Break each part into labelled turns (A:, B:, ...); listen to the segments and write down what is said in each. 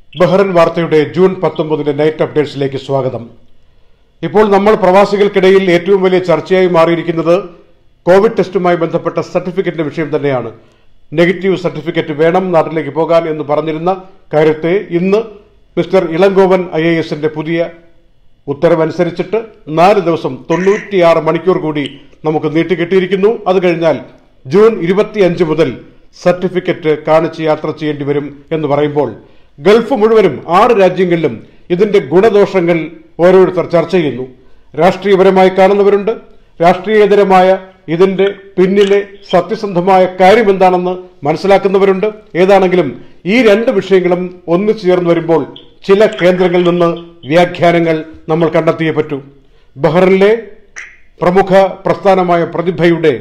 A: Bahrain വാർത്തയുടെ June പത്തൊമ്പതിന്റെ night അപ്ഡേറ്റ്സിലേക്ക് സ്വാഗതം ഇപ്പോൾ നമ്മൾ പ്രവാസികൾക്കിടയിൽ ഏറ്റവും വലിയ ചർച്ചയായി മാറിയിരിക്കുന്നത് കോവിഡ് ടെസ്റ്റുമായി ബന്ധപ്പെട്ട സർട്ടിഫിക്കറ്റിന്റെ വിഷയം തന്നെയാണ് നെഗറ്റീവ് സർട്ടിഫിക്കറ്റ് വേണം നാട്ടിലേക്ക് പോകാൻ എന്ന് പറഞ്ഞിരുന്ന കാര്യത്തെ ഇന്ന് മിസ്റ്റർ ഇളങ്കോവൻ ഐ എ എസിന്റെ പുതിയ ഉത്തരവനുസരിച്ചിട്ട് നാല് ദിവസം തൊണ്ണൂറ്റിയാറ് മണിക്കൂർ കൂടി നമുക്ക് നീട്ടിക്കിട്ടിയിരിക്കുന്നു അത് കഴിഞ്ഞാൽ ജൂൺ ഇരുപത്തിയഞ്ച് മുതൽ സർട്ടിഫിക്കറ്റ് കാണിച്ച് യാത്ര ചെയ്യേണ്ടി വരും എന്ന് പറയുമ്പോൾ ഗൾഫ് മുഴുവനും ആറ് രാജ്യങ്ങളിലും ഇതിന്റെ ഗുണദോഷങ്ങൾ ഓരോരുത്തർ ചർച്ച ചെയ്യുന്നു രാഷ്ട്രീയപരമായി കാണുന്നവരുണ്ട് രാഷ്ട്രീയേതരമായ ഇതിന്റെ പിന്നിലെ സത്യസന്ധമായ കാര്യം എന്താണെന്ന് മനസ്സിലാക്കുന്നവരുണ്ട് ഏതാണെങ്കിലും ഈ രണ്ട് വിഷയങ്ങളും ഒന്നിച്ചു ചേർന്ന് വരുമ്പോൾ ചില കേന്ദ്രങ്ങളിൽ നിന്ന് വ്യാഖ്യാനങ്ങൾ നമ്മൾ കണ്ടെത്തിയേ പറ്റൂ ബഹ്റിനിലെ പ്രമുഖ പ്രസ്ഥാനമായ പ്രതിഭയുടെ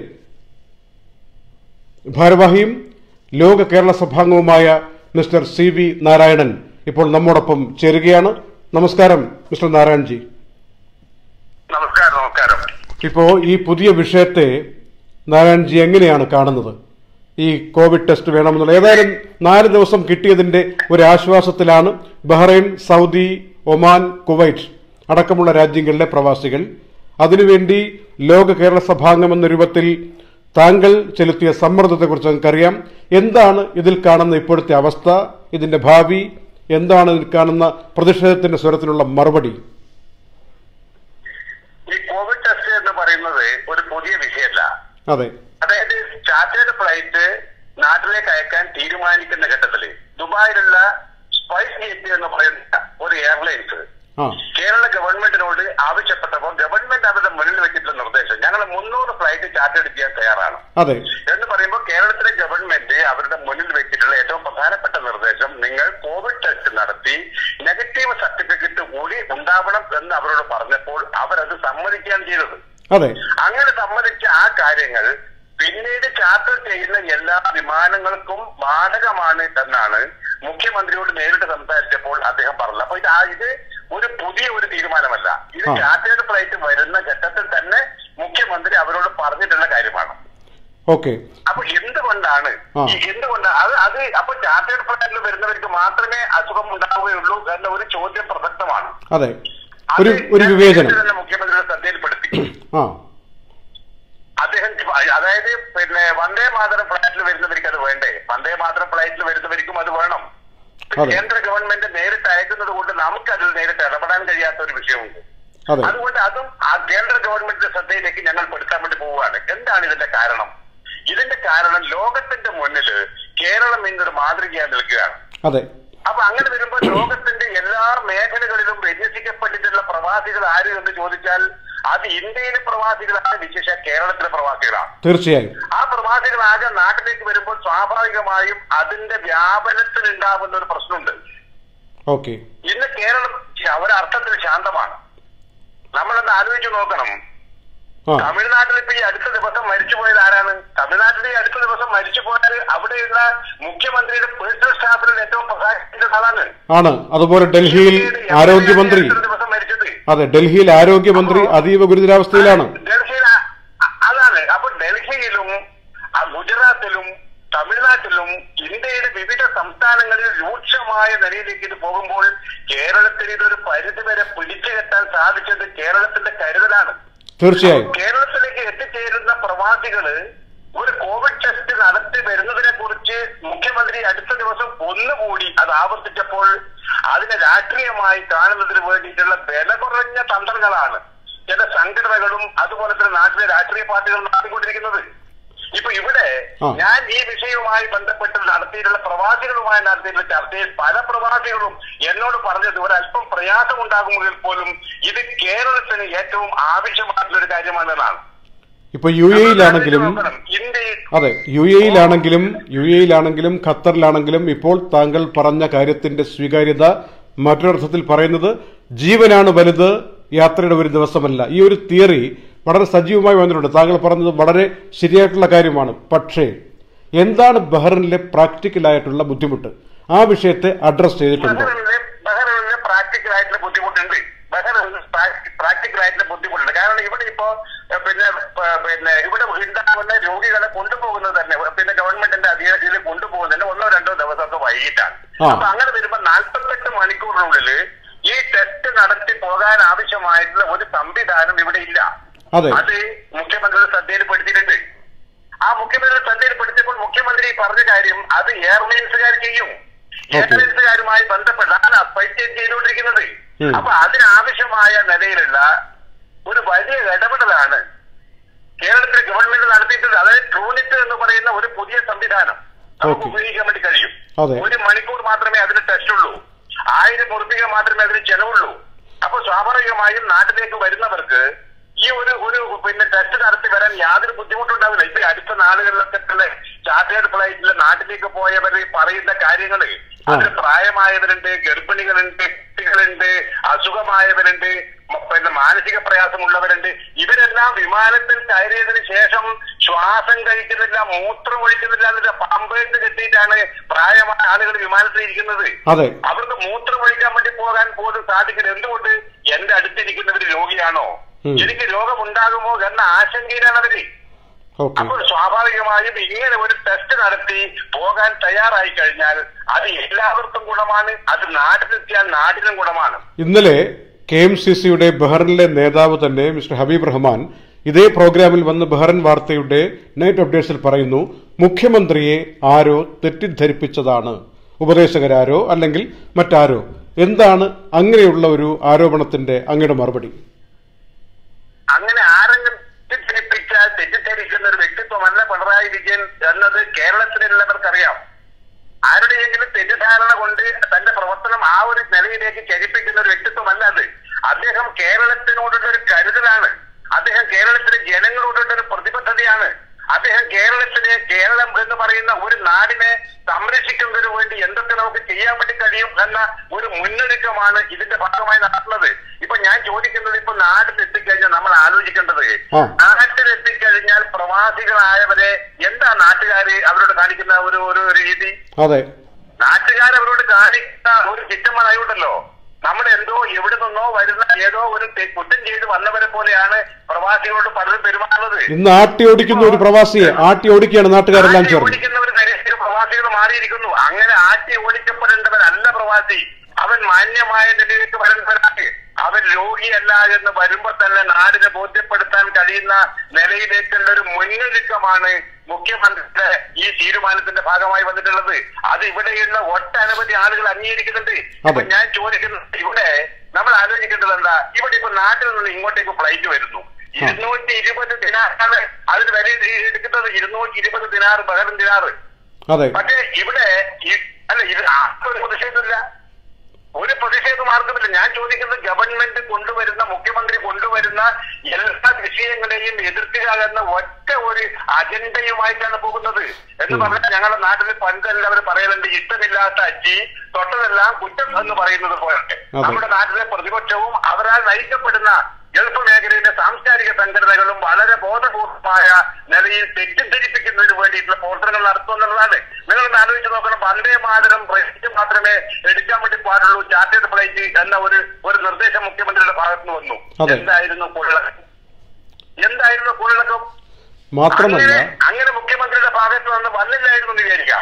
A: ഭാരവാഹിയും ലോക കേരള സഭാംഗവുമായ മിസ്റ്റർ സി വി നാരായണൻ ഇപ്പോൾ നമ്മോടൊപ്പം ചേരുകയാണ് നമസ്കാരം മിസ്റ്റർ നാരായൺജി
B: നമസ്കാരം നമസ്കാരം
A: ഇപ്പോ ഈ പുതിയ വിഷയത്തെ നാരായൺജി എങ്ങനെയാണ് കാണുന്നത് ഈ കോവിഡ് ടെസ്റ്റ് വേണമെന്നുള്ള ഏതായാലും നാല് ദിവസം കിട്ടിയതിന്റെ ഒരു ആശ്വാസത്തിലാണ് ബഹ്റൈൻ സൗദി ഒമാൻ കുവൈറ്റ് അടക്കമുള്ള രാജ്യങ്ങളിലെ പ്രവാസികൾ അതിനുവേണ്ടി ലോക കേരള സഭാംഗം എന്ന രൂപത്തിൽ താങ്കൾ ചെലുത്തിയ സമ്മർദ്ദത്തെക്കുറിച്ച് നമുക്കറിയാം എന്താണ് ഇതിൽ കാണുന്ന ഇപ്പോഴത്തെ അവസ്ഥ ഇതിന്റെ ഭാവി എന്താണ് ഇതിൽ കാണുന്ന പ്രതിഷേധത്തിന്റെ സ്വരത്തിനുള്ള മറുപടി
B: ഈ കോവിഡ് ടെസ്റ്റ് എന്ന് പറയുന്നത് ഒരു പുതിയ വിഷയമല്ല
A: അതെ
B: അതായത് ചാർട്ടേഡ് ഫ്ലൈറ്റ് നാട്ടിലേക്ക് അയക്കാൻ തീരുമാനിക്കുന്ന ഘട്ടത്തില് ദുബായിലുള്ള സ്പൈസ് ജെറ്റ് എന്ന് പറയുന്ന ഒരു എയർലൈൻസ്
A: ആ
B: കേരള ഗവൺമെന്റിനോട് ആവശ്യപ്പെട്ടപ്പോൾ ഗവൺമെന്റ് അവരുടെ മുന്നിൽ വെച്ചിട്ടുള്ള നിർദ്ദേശം ഞങ്ങൾ മുന്നൂറ് ഫ്ലൈറ്റ് ചാർട്ടേഡ് ചെയ്യാൻ തയ്യാറാണ്
A: അതെ
B: എന്ന് പറയുമ്പോൾ കേരളത്തിലെ ഗവൺമെന്റ് അവരുടെ മുന്നിൽ വെച്ചിട്ടുള്ള ഏറ്റവും പ്രധാനപ്പെട്ട നിർദ്ദേശം നിങ്ങൾ കോവിഡ് ടെസ്റ്റ് നടത്തി നെഗറ്റീവ് സർട്ടിഫിക്കറ്റ് കൂടി ഉണ്ടാവണം എന്ന് അവരോട് പറഞ്ഞപ്പോൾ അവരത് സമ്മതിക്കുകയാണ് ചെയ്തത്
A: അതെ
B: അങ്ങനെ സമ്മതിച്ച ആ കാര്യങ്ങൾ പിന്നീട് ചാർട്ടർ ചെയ്യുന്ന എല്ലാ വിമാനങ്ങൾക്കും ബാധകമാണ് എന്നാണ് മുഖ്യമന്ത്രിയോട് നേരിട്ട് സംസാരിച്ചപ്പോൾ അദ്ദേഹം പറഞ്ഞത് അപ്പൊ ഇത് ആ ഇത് ഒരു പുതിയ ഒരു തീരുമാനമല്ല ഇത്
A: ആ.
B: ചാർട്ടേഡ് ഫ്ലൈറ്റ് വരുന്ന ഘട്ടത്തിൽ തന്നെ മുഖ്യമന്ത്രി അവരോട് പറഞ്ഞിട്ടുള്ള കാര്യമാണ്
A: ഓക്കെ
B: അപ്പൊ എന്തുകൊണ്ടാണ്
A: ആ.
B: ഈ എന്തുകൊണ്ടാണ് അത് അത് അപ്പൊ ചാർട്ടേഡ് ഫ്ലൈറ്റിൽ വരുന്നവർക്ക് മാത്രമേ അസുഖം ഉണ്ടാവുകയുള്ളൂ എന്ന ഒരു ചോദ്യം പ്രസക്തമാണ്
A: അതെ ഒരു
B: അത്
A: ഒരു
B: ഞാൻ
A: വിവേചനം
B: നേരത്തെ തന്നെ മുഖ്യമന്ത്രിയുടെ ശ്രദ്ധയിൽപ്പെടുത്തി
A: ആ
B: അദ്ദേഹം അതായത് പിന്നെ വന്ദേ മാതരം ഫ്ലൈറ്റിൽ വരുന്നവർക്ക് അത് വേണ്ടേ വന്ദേ മാതരം ഫ്ലൈറ്റിൽ വരുന്നവർക്കും അത് വേണം
A: അതെ.
B: കേന്ദ്ര ഗവൺമെന്റ് നേരിട്ട് അയക്കുന്നത് കൊണ്ട് നമുക്ക് അതിൽ നേരിട്ട് ഇടപെടാൻ കഴിയാത്ത ഒരു വിഷയമുണ്ട്
A: അതെ
B: അതുകൊണ്ട് അതും ആ കേന്ദ്ര ഗവൺമെന്റിന്റെ ശ്രദ്ധയിലേക്ക് ഞങ്ങൾ പെടുത്താൻ വേണ്ടി പോവുകയാണ് എന്താണ് ഇതിന്റെ കാരണം ഇതിന്റെ കാരണം ലോകത്തിന്റെ മുന്നിൽ കേരളം ഇന്നൊരു മാതൃകയായി നിൽക്കുകയാണ്
A: അതെ
B: അപ്പൊ അങ്ങനെ വരുമ്പോൾ ലോകത്തിന്റെ എല്ലാ മേഖലകളിലും വിന്യസിക്കപ്പെട്ടിട്ടുള്ള പ്രവാസികൾ ആര് എന്ന് ചോദിച്ചാൽ അത് ഇന്ത്യയിലെ പ്രവാസികളാണ് വിശേഷ കേരളത്തിലെ പ്രവാസികളാണ്
A: തീർച്ചയായും
B: ആ പ്രവാസികളാകെ നാട്ടിലേക്ക് വരുമ്പോൾ സ്വാഭാവികമായും അതിന്റെ വ്യാപനത്തിൽ ഉണ്ടാകുന്ന ഒരു പ്രശ്നമുണ്ട്
A: ഓക്കെ
B: ഇന്ന് കേരളം ഒരർത്ഥത്തിൽ ശാന്തമാണ് നമ്മളൊന്ന് ആലോചിച്ച് നോക്കണം
A: ആ
B: തമിഴ്നാട്ടിൽ ഇപ്പൊ ഈ അടുത്ത ദിവസം മരിച്ചുപോയത് ആരാണ് തമിഴ്നാട്ടിൽ ഈ അടുത്ത ദിവസം മരിച്ചുപോയത് അവിടെയുള്ള മുഖ്യമന്ത്രിയുടെ പേഴ്സണൽ സ്റ്റാഫിൽ ഏറ്റവും പ്രധാനപ്പെട്ട ആളാണ്
A: ആണ് അതുപോലെ ഡൽഹിയിൽ ആരോഗ്യമന്ത്രി
B: അടുത്ത ദിവസം മരിച്ചത്
A: അതെ ഡൽഹിയിൽ ആരോഗ്യമന്ത്രി അതീവ ഗുരുതരാവസ്ഥയിലാണ്
B: ഡൽഹിയിൽ ആ- അ- അതാണ് അപ്പൊ ഡൽഹിയിലും ആ ഗുജറാത്തിലും തമിഴ്നാട്ടിലും ഇന്ത്യയുടെ വിവിധ സംസ്ഥാനങ്ങളിൽ രൂക്ഷമായ നിലയിലേക്ക് ഇത് പോകുമ്പോൾ കേരളത്തിൽ ഇതൊരു പരിധിവരെ പിടിച്ചു കെട്ടാൻ സാധിച്ചത് കേരളത്തിന്റെ കരുതലാണ്
A: തീർച്ചയായും
B: കേരളത്തിലേക്ക് എത്തിച്ചേരുന്ന പ്രവാസികള് ഒരു കോവിഡ് ടെസ്റ്റ് നടത്തി വരുന്നതിനെ കുറിച്ച് മുഖ്യമന്ത്രി അടുത്ത ദിവസം ഒന്നുകൂടി അത് ആവർത്തിച്ചപ്പോൾ അതിനെ രാഷ്ട്രീയമായി കാണുന്നതിന് വേണ്ടിയിട്ടുള്ള വില കുറഞ്ഞ തന്ത്രങ്ങളാണ് ചില സംഘടനകളും അതുപോലെ തന്നെ നാട്ടിലെ രാഷ്ട്രീയ പാർട്ടികളും നടത്തിക്കൊണ്ടിരിക്കുന്നത് ഇപ്പൊ ഇവിടെ
A: ആ.
B: ഞാൻ ഈ വിഷയവുമായി ബന്ധപ്പെട്ട് നടത്തിയിട്ടുള്ള പ്രവാസികളുമായി നടത്തിയിട്ടുള്ള ചർച്ചയിൽ പല പ്രവാസികളും എന്നോട് പറഞ്ഞത് ഒരല്പം പ്രയാസമുണ്ടാകുമെങ്കിൽ പോലും ഇത് കേരളത്തിന് ഏറ്റവും ആവശ്യമായിട്ടുള്ള ഒരു കാര്യമാണെന്നാണ്
A: ഇപ്പൊ യു എയിലാണെങ്കിലും
B: ഇന്ത്യയിൽ
A: അതെ യു എയിലാണെങ്കിലും യു എയിലാണെങ്കിലും ഖത്തറിലാണെങ്കിലും ഇപ്പോൾ താങ്കൾ പറഞ്ഞ കാര്യത്തിന്റെ സ്വീകാര്യത മറ്റൊരർത്ഥത്തിൽ പറയുന്നത് ജീവനാണ് വലുത് യാത്രയുടെ ഒരു ദിവസമല്ല ഈ ഒരു തിയറി വളരെ സജീവമായി വന്നിട്ടുണ്ട് താങ്കൾ പറഞ്ഞത് വളരെ ശരിയായിട്ടുള്ള കാര്യമാണ് പക്ഷേ എന്താണ് ബഹ്റിനിലെ പ്രാക്ടിക്കലായിട്ടുള്ള ബുദ്ധിമുട്ട് ആ വിഷയത്തെ അഡ്രസ് ചെയ്തിട്ടുണ്ടോ
B: ബഹ്റിനിലെ ബഹ്റിനിലെ പ്രാക്ടിക്കൽ ആയിട്ടുള്ള ബുദ്ധിമുട്ടുണ്ട് ബഹ്റിനിൽ പ്രാക്ടിക്കൽ ആയിട്ടുള്ള ബുദ്ധിമുട്ടുണ്ട് കാരണം ഇവിടെ ഇപ്പോ ഏഹ്, പിന്നെ പ- പിന്നെ ഇവിടെ ഉണ്ടാകുന്ന രോഗികളെ കൊണ്ടുപോകുന്നത് തന്നെ പിന്നെ ഗവൺമെന്റിന്റെ അധീനതയിൽ കൊണ്ടുപോകുന്നത് തന്നെ ഒന്നോ രണ്ടോ ദിവസമൊക്കെ വൈകിട്ടാണ്
A: ആ.
B: അപ്പൊ അങ്ങനെ വരുമ്പോ നാൽപ്പത്തെട്ട് മണിക്കൂറിനുള്ളിൽ ഈ ടെസ്റ്റ് നടത്തി പോകാൻ ആവശ്യമായിട്ടുള്ള ഒരു സംവിധാനം ഇവിടെ ഇല്ല
A: അതെ
B: അത് മുഖ്യമന്ത്രിയുടെ ശ്രദ്ധയിൽപ്പെടുത്തിയിട്ടുണ്ട് ആ മുഖ്യമന്ത്രിയുടെ ശ്രദ്ധയിൽപ്പെടുത്തിയപ്പോൾ മുഖ്യമന്ത്രി പറഞ്ഞ കാര്യം അത് എയർലൈൻസുകാർ ചെയ്യും എയർലൈൻസുകാരുമായി ബന്ധപ്പെട്ടാണ് പൈറ്റേൻ ചെയ്തുകൊണ്ടിരിക്കുന്നത്
A: ഉം.
B: അപ്പൊ അതിനാവശ്യമായ നിലയിലുള്ള ഒരു വലിയ ഇടപെടലാണ് കേരളത്തിലെ ഗവൺമെന്റ് നടത്തിയിട്ടുള്ളത് അതായത് ട്രൂണിറ്റ് എന്ന് പറയുന്ന ഒരു പുതിയ സംവിധാനം നമുക്ക്
A: Okay.
B: ഉപയോഗിക്കാൻ വേണ്ടി കഴിയും
A: അതെ.
B: ഒരു മണിക്കൂർ മാത്രമേ അതിന് ടെസ്റ്റ് ഉള്ളൂ ആയിരം ഉറുപ്പിക മാത്രമേ അതിന് ചെലവുള്ളൂ അപ്പൊ സ്വാഭാവികമായും നാട്ടിലേക്ക് വരുന്നവർക്ക് ഈ ഒരു ഒരു പിന്നെ ടെസ്റ്റ് നടത്തി വരാൻ യാതൊരു ബുദ്ധിമുട്ടുണ്ടാവില്ല ഇപ്പൊ അടുത്ത നാളുകളിലൊക്കെ തന്നെ ചാർട്ടേഡ് ഫ്ലൈറ്റിൽ നാട്ടിലേക്ക് പോയവര് പറയുന്ന കാര്യങ്ങള്
A: ആ.
B: അതിൽ പ്രായമായവരുണ്ട് ഗർഭിണികളുണ്ട് കുട്ടികളുണ്ട് അസുഖമായവരുണ്ട് മ- പിന്നെ മാനസിക പ്രയാസമുള്ളവരുണ്ട് ഇവരെല്ലാം വിമാനത്തിൽ കയറിയതിനു ശേഷം ശ്വാസം കഴിക്കുന്നില്ല മൂത്രം ഒഴിക്കുന്നില്ല എന്നിട്ട് പമ്പേഴ്സ് കെട്ടിയിട്ടാണ് പ്രായമായ ആളുകൾ വിമാനത്തിൽ ഇരിക്കുന്നത്
A: അതെ
B: അവർക്ക് മൂത്രം ഒഴിക്കാൻ വേണ്ടി പോകാൻ പോലും സാധിക്കില്ല എന്തുകൊണ്ട് എന്റെ അടുത്തിരിക്കുന്നവര് രോഗിയാണോ
A: ഉം.
B: എനിക്ക് രോഗമുണ്ടാകുമോ എന്ന ആശങ്കയിലാണ് അവര്
A: ഓക്കെ
B: അപ്പോൾ സ്വാഭാവികമായും ഇങ്ങനെ ഒരു ടെസ്റ്റ് നടത്തി പോകാൻ തയ്യാറായി കഴിഞ്ഞാൽ അത് എല്ലാവർക്കും ഗുണമാണ് അത് നാട്ടിലെത്തിയാൽ നാടിനും ഗുണമാണ്
A: ഇന്നലെ കെ എം സി സിയുടെ ബഹ്റിനിലെ നേതാവ് തന്നെ മിസ്റ്റർ ഹബീബ് റഹ്മാൻ ഇതേ പ്രോഗ്രാമിൽ വന്ന് ബഹ്റൻ വാർത്തയുടെ നൈറ്റ് അപ്ഡേറ്റ്സിൽ പറയുന്നു മുഖ്യമന്ത്രിയെ ആരോ തെറ്റിദ്ധരിപ്പിച്ചതാണ് ഉപദേശകരാരോ അല്ലെങ്കിൽ മറ്റാരോ എന്താണ് അങ്ങനെയുള്ള ഒരു ആരോപണത്തിന്റെ അങ്ങയുടെ മറുപടി
B: അങ്ങനെ ആരെങ്കിലും തെറ്റിദ്ധരിപ്പിച്ചാൽ തെറ്റിദ്ധരിക്കുന്ന ഒരു വ്യക്തിത്വമല്ല പിണറായി വിജയൻ എന്നത് കേരളത്തിലുള്ളവർക്കറിയാം ആരുടെയെങ്കിലും തെറ്റിദ്ധാരണ കൊണ്ട് തന്റെ പ്രവർത്തനം ആ ഒരു നിലയിലേക്ക് ചരിപ്പിക്കുന്ന ഒരു വ്യക്തിത്വമല്ല അത് അദ്ദേഹം കേരളത്തിനോടുള്ള ഒരു കരുതലാണ് അദ്ദേഹം കേരളത്തിലെ ജനങ്ങളോടുള്ള ഒരു പ്രതിബദ്ധതയാണ് അദ്ദേഹം കേരളത്തിലെ കേരളം എന്ന് പറയുന്ന ഒരു നാടിനെ സംരക്ഷിക്കുന്നതിന് വേണ്ടി എന്തൊക്കെ നമുക്ക് ചെയ്യാൻ വേണ്ടി കഴിയും എന്ന ഒരു മുന്നൊരുക്കമാണ് ഇതിന്റെ ഭാഗമായി നടത്തുന്നത് ഇപ്പൊ ഞാൻ ചോദിക്കുന്നത് ഇപ്പൊ നാട്ടിൽ എത്തിക്കഴിഞ്ഞാൽ നമ്മൾ ആലോചിക്കേണ്ടത്
A: ആ.
B: നാട്ടിൽ എത്തിക്കഴിഞ്ഞാൽ പ്രവാസികളായവരെ എന്താ നാട്ടുകാര് അവരോട് കാണിക്കുന്ന ഒരു ഒരു രീതി
A: അതെ
B: നാട്ടുകാർ അവരോട് കാണിക്കുന്ന ഒരു ചിറ്റമ്മനായുണ്ടല്ലോ നമ്മൾ എന്തോ എവിടെ നിന്നോ വരുന്ന ഏതോ ഒരു തെ- കുറ്റം ചെയ്ത് വന്നവരെ പോലെയാണ് പ്രവാസികളോട് പലരും പെരുമാറുന്നത്
A: ഇന്ന് ആട്ടി ഓടിക്കുന്ന ഒരു പ്രവാസിയെ ആട്ടി ഓടിക്കുകയാണ് നാട്ടുകാരെല്ലാം
B: ആട്ടി
A: ചേർന്ന്
B: ഓടിക്കുന്നവർ നിരവധി പ്രവാസികൾ മാറിയിരിക്കുന്നു അങ്ങനെ ആട്ടി ഓടിക്കപ്പെടേണ്ടവരല്ല പ്രവാസി അവൻ മാന്യമായ നിലയിലേക്ക് വരേണ്ടവരാണ് അവൻ രോഗിയല്ല എന്ന് വരുമ്പോൾ തന്നെ നാടിനെ ബോധ്യപ്പെടുത്താൻ കഴിയുന്ന നിലയിലേക്കുള്ള ഒരു മുന്നൊരുക്കമാണ് മുഖ്യമന്ത്രിയുടെ ഈ തീരുമാനത്തിന്റെ ഭാഗമായി വന്നിട്ടുള്ളത് അത് ഇവിടെയുള്ള ഒട്ടനവധി ആളുകൾ അംഗീകരിക്കുന്നുണ്ട് ഇപ്പൊ ഞാൻ ചോദിക്കുന്നത് ഇവിടെ നമ്മൾ ആലോചിക്കേണ്ടത് എന്താ ഇവിടെ ഇപ്പൊ നാട്ടിൽ നിന്ന് ഇങ്ങോട്ടേക്ക് ഫ്ലൈറ്റ് വരുന്നു ഇരുന്നൂറ്റി ഇരുപത് ദിനാറാണ് അതിന് വില എടുക്കുന്നത് ഇരുന്നൂറ്റി ഇരുപത് ദിനാറ് ബഹളം ദിനാറ്
A: അതെ
B: പക്ഷേ ഇവിടെ ഈ- അല്ല ഇത് ആർക്കും ഒരു പ്രതിഷേധമില്ല ഒരു പ്രതിഷേധം ആർക്കുമില്ല ഞാൻ ചോദിക്കുന്നത് ഗവൺമെന്റ് കൊണ്ടുവരുന്ന മുഖ്യമന്ത്രി കൊണ്ടുവരുന്ന എല്ലാ വിഷയങ്ങളെയും എതിർക്കുക എന്ന ഒറ്റ ഒരു അജണ്ടയുമായിട്ടാണ് പോകുന്നത് എന്ന് പറഞ്ഞാൽ ഞങ്ങളുടെ നാട്ടിൽ പണ്ടെല്ലാവരും പറയലുണ്ട് ഇഷ്ടമില്ലാത്ത അജി തൊട്ടതെല്ലാം കുറ്റം എന്ന് പറയുന്നത് പോലെ നമ്മുടെ നാട്ടിലെ പ്രതിപക്ഷവും അവരാൽ നയിക്കപ്പെടുന്ന ഗൾഫ് മേഖലയിലെ സാംസ്കാരിക സംഘടനകളും വളരെ ബോധപൂർവമായ നിലയിൽ തെറ്റിദ്ധരിപ്പിക്കുന്നതിന് വേണ്ടിയിട്ടുള്ള പ്രവർത്തനങ്ങൾ നടത്തുമെന്നുള്ളതാണ് നിങ്ങളൊന്ന് ആലോചിച്ച് നോക്കണം വന്ദേ മാതരം ഫ്ലൈറ്റ് മാത്രമേ എടുക്കാൻ വേണ്ടി പാടുള്ളൂ ചാർട്ടേഡ് ഫ്ലൈറ്റ് എന്ന ഒരു ഒരു നിർദ്ദേശം മുഖ്യമന്ത്രിയുടെ ഭാഗത്ത് നിന്ന് വന്നു
A: അതെ.
B: എന്തായിരുന്നു കുഴലക്കം എന്തായിരുന്നു കുഴലക്കം
A: മാത്രമല്ല
B: അങ്ങനെ അങ്ങനെ മുഖ്യമന്ത്രിയുടെ ഭാഗത്ത് നിന്ന് വന്നില്ലായിരുന്നു എന്ന് വിചാരിക്കാം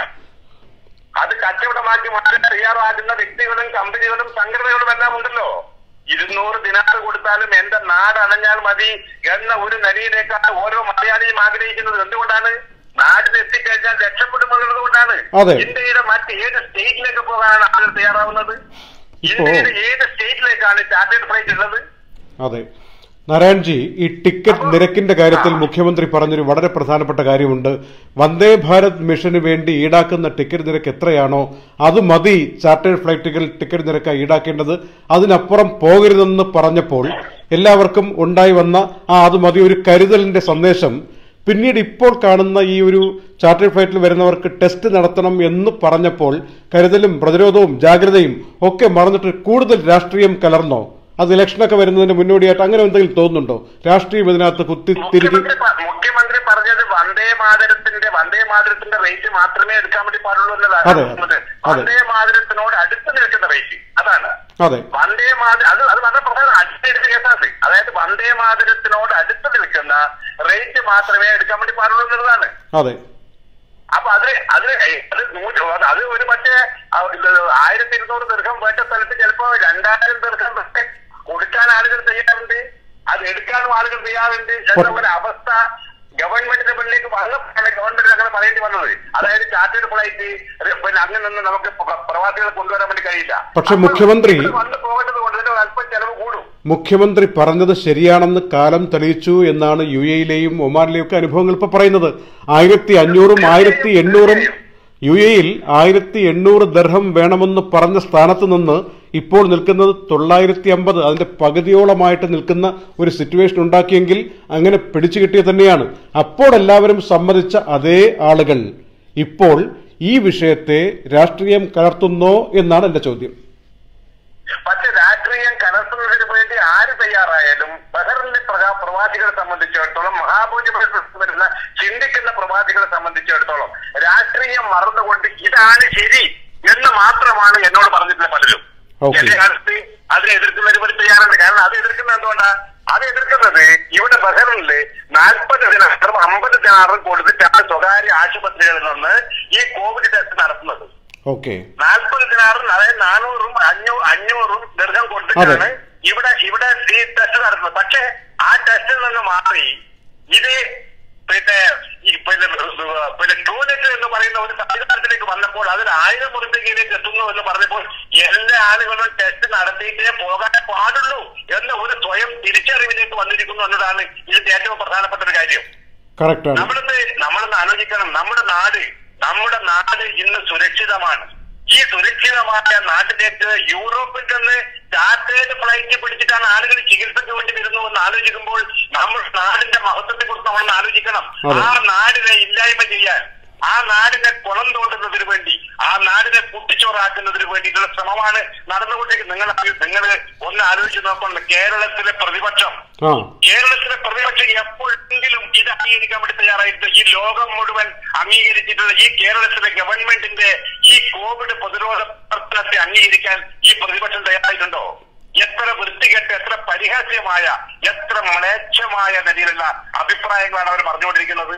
B: അത് കച്ചവടമാക്കി മാറ്റാൻ തയ്യാറാകുന്ന വ്യക്തികളും കമ്പനികളും സംഘടനകളും എല്ലാം ഉണ്ടല്ലോ ഇരുന്നൂറ് ദിനാറ് കൊടുത്താലും എന്റെ നാട് അണഞ്ഞാൽ മതി എന്ന ഒരു നിലയിലേക്കാണ് ഓരോ മലയാളിയും ആഗ്രഹിക്കുന്നത് എന്തുകൊണ്ടാണ് നാട്ടിൽ എത്തിക്കഴിഞ്ഞാൽ രക്ഷപ്പെടുമെന്നുള്ളത് കൊണ്ടാണ്
A: അതെ.
B: ഇന്ത്യയുടെ മറ്റ് ഏത് സ്റ്റേറ്റിലേക്ക് പോകാനാണ് ആളുകൾ തയ്യാറാവുന്നത്
A: ഇപ്പോ-
B: ഇന്ത്യയുടെ ഏത് സ്റ്റേറ്റിലേക്കാണ് ചാർട്ടേഡ് ഫ്ലൈറ്റ് ഉള്ളത്
A: അതെ നാരായൺജി ഈ ടിക്കറ്റ് നിരക്കിന്റെ കാര്യത്തിൽ മുഖ്യമന്ത്രി പറഞ്ഞൊരു വളരെ പ്രധാനപ്പെട്ട കാര്യമുണ്ട് വന്ദേ ഭാരത് മിഷന് വേണ്ടി ഈടാക്കുന്ന ടിക്കറ്റ് നിരക്ക് എത്രയാണോ അത് മതി ചാർട്ടേഡ് ഫ്ലൈറ്റുകൾ ടിക്കറ്റ് നിരക്കായി ഈടാക്കേണ്ടത് അതിനപ്പുറം പോകരുതെന്ന് പറഞ്ഞപ്പോൾ എല്ലാവർക്കും ഉണ്ടായി വന്ന ആ അത് മതി ഒരു കരുതലിന്റെ സന്ദേശം പിന്നീട് ഇപ്പോൾ കാണുന്ന ഈ ഒരു ചാർട്ടേഡ് ഫ്ലൈറ്റിൽ വരുന്നവർക്ക് ടെസ്റ്റ് നടത്തണം എന്ന് പറഞ്ഞപ്പോൾ കരുതലും പ്രതിരോധവും ജാഗ്രതയും ഒക്കെ മറന്നിട്ട് കൂടുതൽ രാഷ്ട്രീയം കലർന്നോ അത് ഇലക്ഷനൊക്കെ വരുന്നതിന് മുന്നോടിയായിട്ട് അങ്ങനെ എന്തെങ്കിലും തോന്നുന്നുണ്ടോ രാഷ്ട്രീയം ഇതിനകത്ത് കുത്തി തിരികെ
B: മുഖ്യമന്ത്രി പ- മുഖ്യമന്ത്രി പറഞ്ഞത് വന്ദേ മാതരത്തിന്റെ വന്ദേ മാതരത്തിന്റെ റേറ്റ് മാത്രമേ എടുക്കാൻ വേണ്ടി പാടുള്ളൂ എന്നതാണ്
A: അതെ,
B: പറഞ്ഞത്.
A: അതെ.
B: വന്ദേ മാതരത്തിനോട് അടുത്ത് നിൽക്കുന്ന റേറ്റ് അതാണ്
A: അതെ
B: വന്ദേ മാതരം അത് അത് വളരെ പ്രധാനം അടുത്ത് എടുത്ത കേസാണ് അതായത് വന്ദേ മാതരത്തിനോട് അടുത്ത് നിൽക്കുന്ന റേറ്റ് മാത്രമേ എടുക്കാൻ വേണ്ടി പാടുള്ളൂ എന്നുള്ളതാണ്
A: അതെ
B: അപ്പൊ അത് അത് അത് നൂറ് അത് ഒരു മറ്റേ ആ, ഇത് ആയിരത്തി ഇരുന്നൂറ് ദീർഘം വേണ്ട സ്ഥലത്ത് ചിലപ്പോ രണ്ടായിരം ദീർഘം വരെ കൊടുക്കാൻ ആളുകൾ തയ്യാറുണ്ട് അത് എടുക്കാനും ആളുകൾ തയ്യാറുണ്ട് എന്ന ഒരു അവസ്ഥ ഗവൺമെന്റിന്റെ മുന്നിലേക്ക് വന്നപ്പോഴാണ് ഗവൺമെന്റിന് അങ്ങനെ പറയേണ്ടി വന്നത് അതായത് ചാർട്ടേഡ് ഫ്ലൈറ്റ് പിന്നെ അങ്ങനെ നിന്ന് നമുക്ക് പ്ര- പ്രവാസികളെ കൊണ്ടുവരാൻ വേണ്ടി കഴിയില്ല
A: പക്ഷെ
B: അപ്പോൾ
A: മുഖ്യമന്ത്രി-
B: ഇവിടെ വന്ന് പോകേണ്ടത് കൊണ്ട് ഇതിന് അല്പം ചെലവ് കൂടും
A: മുഖ്യമന്ത്രി പറഞ്ഞത് ശരിയാണെന്ന് കാലം തെളിയിച്ചു എന്നാണ് യു എയിലെയും ഒമാനിലെയും ഒക്കെ അനുഭവങ്ങൾ ഇപ്പോൾ പറയുന്നത് ആയിരത്തി അഞ്ഞൂറും ആയിരത്തി എണ്ണൂറും യു എയിൽ ആയിരത്തി എണ്ണൂറ് ദർഹം വേണമെന്ന് പറഞ്ഞ സ്ഥാനത്ത് നിന്ന് ഇപ്പോൾ നിൽക്കുന്നത് തൊള്ളായിരത്തി അമ്പത് അതിന്റെ പകുതിയോളമായിട്ട് നിൽക്കുന്ന ഒരു സിറ്റുവേഷൻ ഉണ്ടാക്കിയെങ്കിൽ അങ്ങനെ പിടിച്ചു കിട്ടിയത് തന്നെയാണ് അപ്പോൾ എല്ലാവരും സമ്മതിച്ച അതേ ആളുകൾ ഇപ്പോൾ ഈ വിഷയത്തെ രാഷ്ട്രീയം കലർത്തുന്നോ എന്നാണ് എന്റെ ചോദ്യം
B: പക്ഷെ രാഷ്ട്രീയം കലർത്തുന്നതിന് വേണ്ടി ആര് തയ്യാറായാലും ബഹറിലെ പ്രജാ പ്രവാസികളെ സംബന്ധിച്ചിടത്തോളം മഹാഭൂരിപക്ഷം വരുന്ന ചിന്തിക്കുന്ന പ്രവാസികളെ സംബന്ധിച്ചിടത്തോളം രാഷ്ട്രീയം മറന്നുകൊണ്ട് ഇതാണ് ശരി എന്ന് മാത്രമാണ് എന്നോട് പറഞ്ഞിട്ടുള്ള പലരും
A: Okay.
B: ചില കാലത്ത് അതിനെ എതിർക്കുന്നവർ ഇവിടെ തയ്യാറുണ്ട് കാരണം അത് എതിർക്കുന്നത് എന്തുകൊണ്ടാ അത് എതിർക്കുന്നത് ഇവിടെ ബഹറിനില് നാൽപ്പത് ദിനാറും അമ്പത് ദിനാറും കൊടുത്തിട്ടാണ് സ്വകാര്യ ആശുപത്രികളിൽ നിന്ന് ഈ കോവിഡ് ടെസ്റ്റ് നടത്തുന്നത്
A: ഓക്കെ
B: നാൽപ്പത് ദിനാറും അതായത് നാനൂറും അഞ്ഞൂ അഞ്ഞൂറും ദീർഘം കൊടുത്തിട്ടാണ്
A: അതെ.
B: ഇവിടെ ഇവിടെ ഈ ടെസ്റ്റ് നടത്തുന്നത് പക്ഷെ ആ ടെസ്റ്റിൽ നിന്ന് മാറി ഇത് പിന്നെ ഈ പിന്നെ ഏഹ് പിന്നെ ടൂനെറ്റ് എന്ന് പറയുന്ന ഒരു സംവിധാനത്തിലേക്ക് വന്നപ്പോൾ അതിൽ ആയിരം ഉറുപ്പികയിലേക്ക് എത്തുന്നു എന്ന് പറഞ്ഞപ്പോൾ എല്ലാ ആളുകളും ടെസ്റ്റ് നടത്തിയിട്ടേ പോകാൻ പാടുള്ളൂ എന്ന ഒരു സ്വയം തിരിച്ചറിവിലേക്ക് വന്നിരിക്കുന്നു എന്നതാണ് ഇതിന്റെ ഏറ്റവും പ്രധാനപ്പെട്ട ഒരു കാര്യം
A: കറക്റ്റാണ്
B: നമ്മളിന്ന് നമ്മളൊന്ന് ആലോചിക്കണം നമ്മുടെ നാട് നമ്മുടെ നാട് ഇന്ന് സുരക്ഷിതമാണ് ഈ സുരക്ഷിതമായ നാട്ടിലേക്ക് യൂറോപ്പിൽ നിന്ന് ചാർട്ടേഡ് ഫ്ലൈറ്റ് പിടിച്ചിട്ടാണ് ആളുകൾ ചികിത്സയ്ക്ക് വേണ്ടി വരുന്നു എന്ന് ആലോചിക്കുമ്പോൾ നമ്മൾ നാടിന്റെ മഹത്വത്തെ കുറിച്ച് നമ്മൾ ആലോചിക്കണം
A: അതെ.
B: ആ നാടിനെ ഇല്ലായ്മ ചെയ്യാൻ ആ നാടിനെ കുളം തോണ്ടുന്നതിന് വേണ്ടി ആ നാടിനെ കുട്ടിച്ചോറാക്കുന്നതിന് വേണ്ടിയിട്ടുള്ള ശ്രമമാണ് നടന്നുകൊണ്ടിരിക്കുന്നത് നിങ്ങൾ നിങ്ങൾ ഒന്ന് ആലോചിച്ച് നോക്കണം കേരളത്തിലെ പ്രതിപക്ഷം
A: ആ
B: കേരളത്തിലെ പ്രതിപക്ഷം എപ്പോഴെങ്കിലും ഇത് അംഗീകരിക്കാൻ വേണ്ടി തയ്യാറായിട്ട് ഈ ലോകം മുഴുവൻ അംഗീകരിച്ചിട്ടുള്ള ഈ കേരളത്തിലെ ഗവൺമെന്റിന്റെ ഈ കോവിഡ് പ്രതിരോധ പ്രവർത്തനത്തെ അംഗീകരിക്കാൻ ഈ പ്രതിപക്ഷം തയ്യാറായിട്ടുണ്ടോ എത്ര വൃത്തികെട്ട് എത്ര പരിഹാസ്യമായ എത്ര മ്ലേച്ഛമായ നിലയിലുള്ള അഭിപ്രായങ്ങളാണ് അവർ പറഞ്ഞുകൊണ്ടിരിക്കുന്നത്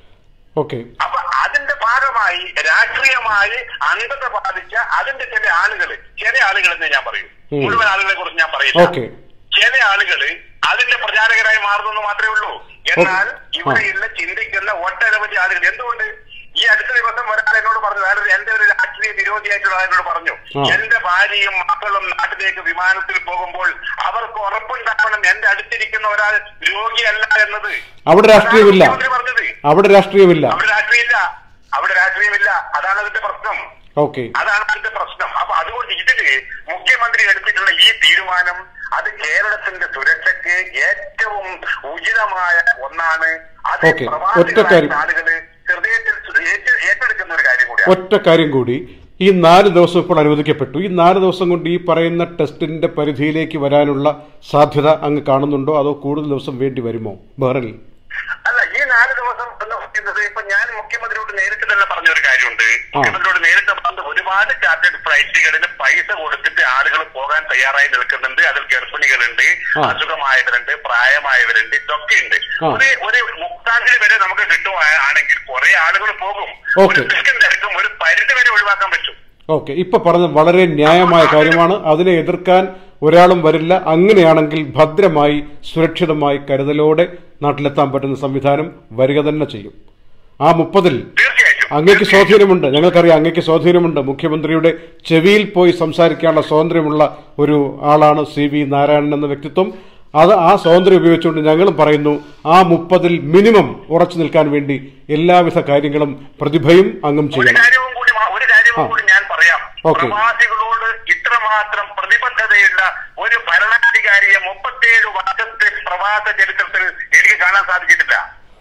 A: ഓക്കെ
B: അപ്പൊ അതിന്റെ ഭാഗമായി രാഷ്ട്രീയമായി അന്ധത ബാധിച്ച അതിന്റെ ചില ആളുകള് ചില ആളുകൾ എന്ന് ഞാൻ പറയും
A: ഉം.
B: മുഴുവൻ ആളുകളെ കുറിച്ച് ഞാൻ പറയില്ല
A: ഓക്കെ
B: ചില ആളുകള് അതിന്റെ പ്രചാരകരായി മാറുന്നെന്ന് മാത്രമേ ഉള്ളൂ എന്നാൽ
A: ഓ,
B: ഇവിടെ
A: ആ.
B: ഇന്ന് ചിന്തിക്കുന്ന ഒട്ടനവധി ആളുകൾ എന്തുകൊണ്ട് ഈ അടുത്ത ദിവസം ഒരാൾ എന്നോട് പറഞ്ഞു അതായത് എന്റെ ഒരു രാഷ്ട്രീയ വിരോധിയായിട്ടുള്ള ആളോട് പറഞ്ഞു
A: ആ.
B: എന്റെ ഭാര്യയും മക്കളും നാട്ടിലേക്ക് വിമാനത്തിൽ പോകുമ്പോൾ അവർക്ക് ഉറപ്പുണ്ടാവണം എന്റെ അടുത്തിരിക്കുന്ന ഒരാൾ രോഗിയല്ല എന്നത്
A: അവിടെ രാഷ്ട്രീയമില്ല
B: അതാണ് മുഖ്യമന്ത്രി പറഞ്ഞത്
A: അവിടെ രാഷ്ട്രീയമില്ല
B: അവിടെ രാഷ്ട്രീയമില്ല അവിടെ രാഷ്ട്രീയമില്ല അതാണ് അതിന്റെ പ്രശ്നം
A: ഓക്കെ
B: അതാണ് അതിന്റെ പ്രശ്നം അപ്പൊ അതുകൊണ്ട് ഇതില് മുഖ്യമന്ത്രി എടുത്തിട്ടുള്ള ഈ തീരുമാനം അത് കേരളത്തിന്റെ സുരക്ഷയ്ക്ക് ഏറ്റവും ഉചിതമായ ഒന്നാണ് അത്
A: Okay.
B: പ്രവാസികളായ
A: ഒറ്റ കാര്യം.
B: ആളുകള് ഹൃദയത്തിൽ സു- ഏറ്റ- ഏറ്റെടുക്കുന്ന ഒരു കാര്യം കൂടിയാണ്
A: ഒറ്റ കാര്യം കൂടി ഈ നാല് ദിവസം ഇപ്പോൾ അനുവദിക്കപ്പെട്ടു ഈ നാല് ദിവസം കൊണ്ട് ഈ പറയുന്ന ടെസ്റ്റിന്റെ പരിധിയിലേക്ക് വരാനുള്ള സാധ്യത അങ്ങ് കാണുന്നുണ്ടോ അതോ കൂടുതൽ ദിവസം വേണ്ടി വരുമോ ബഹ്റിനിൽ
B: അല്ല ഈ നാല് ദിവസം എന്ന് പറയുന്നത് ഇപ്പൊ ഞാൻ മുഖ്യമന്ത്രിയോട് നേരിട്ട് തന്നെ പറഞ്ഞ ഒരു കാര്യമുണ്ട് മുഖ്യമന്ത്രിയോട് നേരിട്ട് പറഞ്ഞത് ഒരുപാട് ചാർട്ടേഡ് ഫ്ലൈറ്റുകളിൽ പൈസ കൊടുത്തിട്ട് ആളുകൾ പോകാൻ തയ്യാറായി നിൽക്കുന്നുണ്ട് അതിൽ ഗർഭിണികളുണ്ട്
A: ആ.
B: അസുഖമായവരുണ്ട് പ്രായമായവരുണ്ട് ഇതൊക്കെ ഉണ്ട്
A: ആ.
B: ഒരു ഒരു മുക്താഞ്ചലി വരെ നമുക്ക് കിട്ടുകയാണെങ്കിൽ കുറെ ആളുകൾ പോകും
A: ഓക്കെ.
B: ഒരു തിരക്കും തിരക്കും ഒരു പരിധി വരെ ഒഴിവാക്കാൻ പറ്റും
A: ഓക്കെ ഇപ്പൊ പറഞ്ഞത് വളരെ ന്യായമായ കാര്യമാണ് അതിനെ എതിർക്കാൻ ഒരാളും വരില്ല അങ്ങനെയാണെങ്കിൽ ഭദ്രമായി സുരക്ഷിതമായി കരുതലോടെ നാട്ടിലെത്താൻ പറ്റുന്ന സംവിധാനം വരിക തന്നെ ചെയ്യും ആ മുപ്പതിൽ
B: തീർച്ചയായിട്ടും
A: അങ്ങേക്ക് സ്വാധീനമുണ്ട് ഞങ്ങൾക്കറിയാം അങ്ങേക്ക് സ്വാധീനമുണ്ട് മുഖ്യമന്ത്രിയുടെ ചെവിയിൽ പോയി സംസാരിക്കാനുള്ള സ്വാതന്ത്ര്യമുള്ള ഒരു ആളാണ് സി വി നാരായണൻ എന്ന വ്യക്തിത്വം അത് ആ സ്വാതന്ത്ര്യം ഉപയോഗിച്ചുകൊണ്ട് ഞങ്ങളും പറയുന്നു ആ മുപ്പതിൽ മിനിമം ഉറച്ചു നിൽക്കാൻ വേണ്ടി എല്ലാവിധ കാര്യങ്ങളും പ്രതിഭയും അങ്ങും
B: ഒരു
A: ചെയ്യണം
B: കാര്യവും കൂടി മാ- ഒരു കാര്യവും
A: ആ.
B: കൂടി ഞാൻ പറയാം
A: ഓക്കെ.
B: പ്രവാസികളോട് ഇത്രമാത്രം പ്രതിബദ്ധതയുള്ള ഒരു ഭരണാധികാരിയെ മുപ്പത്തിയേഴ് വർഷത്തെ പ്രവാസ ചരിത്രത്തിൽ എനിക്ക് കാണാൻ സാധിച്ചിട്ടില്ല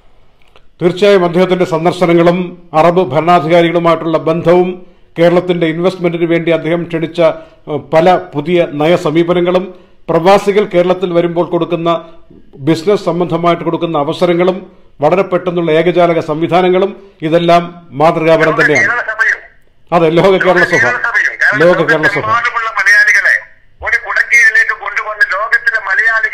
A: തീർച്ചയായും അദ്ദേഹത്തിന്റെ സന്ദർശനങ്ങളും അറബ് ഭരണാധികാരികളുമായിട്ടുള്ള ബന്ധവും കേരളത്തിന്റെ ഇൻവെസ്റ്റ്മെന്റിന് വേണ്ടി അദ്ദേഹം ക്ഷണിച്ച ഏഹ്, പല പുതിയ നയസമീപനങ്ങളും പ്രവാസികൾ കേരളത്തിൽ വരുമ്പോൾ കൊടുക്കുന്ന ബിസിനസ് സംബന്ധമായിട്ട് കൊടുക്കുന്ന അവസരങ്ങളും വളരെ പെട്ടെന്നുള്ള ഏകജാലക സംവിധാനങ്ങളും ഇതെല്ലാം മാതൃകാപരം തന്നെയാണ്
B: കേരളസഭയും
A: അതെ ലോക കേരള സഭ
B: കേരളസഭയും
A: ലോക കേരള സഭ
B: ലോകത്തെമ്പാടുമുള്ള മലയാളികളെ ഒരു കുടക്കീഴിലേക്ക് കൊണ്ടുവന്ന് ലോകത്തിലെ മലയാളികൾ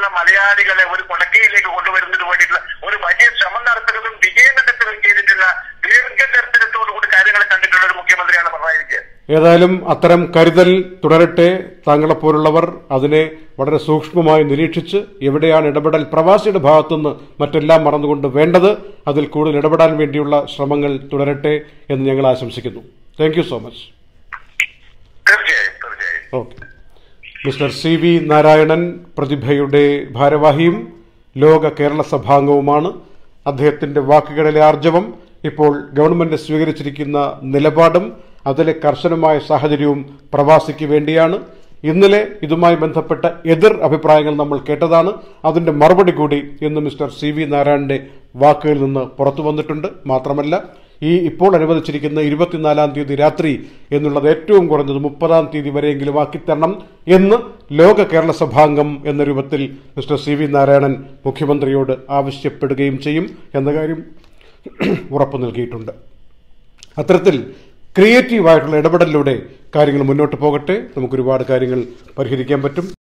B: ലക്ഷക്കണക്കിനുള്ള മലയാളികളെ ഒരു കൊടക്കയിലേക്ക് കൊണ്ടുവരുന്നതിന് വേണ്ടിയിട്ടുള്ള ഒരു വലിയ ശ്രമം നടത്തുന്നതും വിജയം കണ്ടെത്തുകയും ചെയ്തിട്ടുള്ള ദീർഘദർശനത്തോടുകൂടി കാര്യങ്ങൾ കണ്ടിട്ടുള്ള ഒരു മുഖ്യമന്ത്രിയാണ് പിണറായി വിജയൻ
A: ഏതായാലും അത്തരം കരുതൽ തുടരട്ടെ താങ്കളെപ്പോലുള്ളവർ അതിനെ വളരെ സൂക്ഷ്മമായി നിരീക്ഷിച്ച് എവിടെയാണ് ഇടപെടൽ പ്രവാസിയുടെ ഭാഗത്തുനിന്ന് മറ്റെല്ലാം മറന്നുകൊണ്ട് വേണ്ടത് അതിൽ കൂടുതൽ ഇടപെടാൻ വേണ്ടിയുള്ള ശ്രമങ്ങൾ തുടരട്ടെ എന്ന് ഞങ്ങൾ ആശംസിക്കുന്നു താങ്ക് യു സോ മച്ച്
B: തീർച്ചയായും തീർച്ചയായും
A: okay mister C V Narayanan പ്രതിഭയുടെ ഭാരവാഹിയും ലോക കേരള സഭാംഗവുമാണ് അദ്ദേഹത്തിന്റെ വാക്കുകളിലെ ആർജവം ഇപ്പോൾ ഗവൺമെന്റ് സ്വീകരിച്ചിരിക്കുന്ന നിലപാടും അതിലെ കർശനമായ സാഹചര്യവും പ്രവാസിക്ക് വേണ്ടിയാണ് ഇന്നലെ ഇതുമായി ബന്ധപ്പെട്ട എതിർ അഭിപ്രായങ്ങൾ നമ്മൾ കേട്ടതാണ് അതിന്റെ മറുപടി കൂടി ഇന്ന് മിസ്റ്റർ സി വി നാരായണന്റെ വാക്കുകളിൽ നിന്ന് പുറത്തു വന്നിട്ടുണ്ട് മാത്രമല്ല ഈ ഇപ്പോൾ അനുവദിച്ചിരിക്കുന്ന ഇരുപത്തിനാലാം തീയതി രാത്രി എന്നുള്ളത് ഏറ്റവും കുറഞ്ഞത് മുപ്പതാം തീയതി വരെയെങ്കിലും ആക്കിത്തരണം എന്ന് ലോക കേരള സഭാംഗം എന്ന രൂപത്തിൽ മിസ്റ്റർ സി വി നാരായണൻ മുഖ്യമന്ത്രിയോട് ആവശ്യപ്പെടുകയും ചെയ്യും എന്ന കാര്യം ഉറപ്പു നൽകിയിട്ടുണ്ട് അത്തരത്തിൽ ക്രിയേറ്റീവായിട്ടുള്ള ഇടപെടലിലൂടെ കാര്യങ്ങൾ മുന്നോട്ട് പോകട്ടെ നമുക്ക് ഒരുപാട് കാര്യങ്ങൾ പരിഹരിക്കാൻ പറ്റും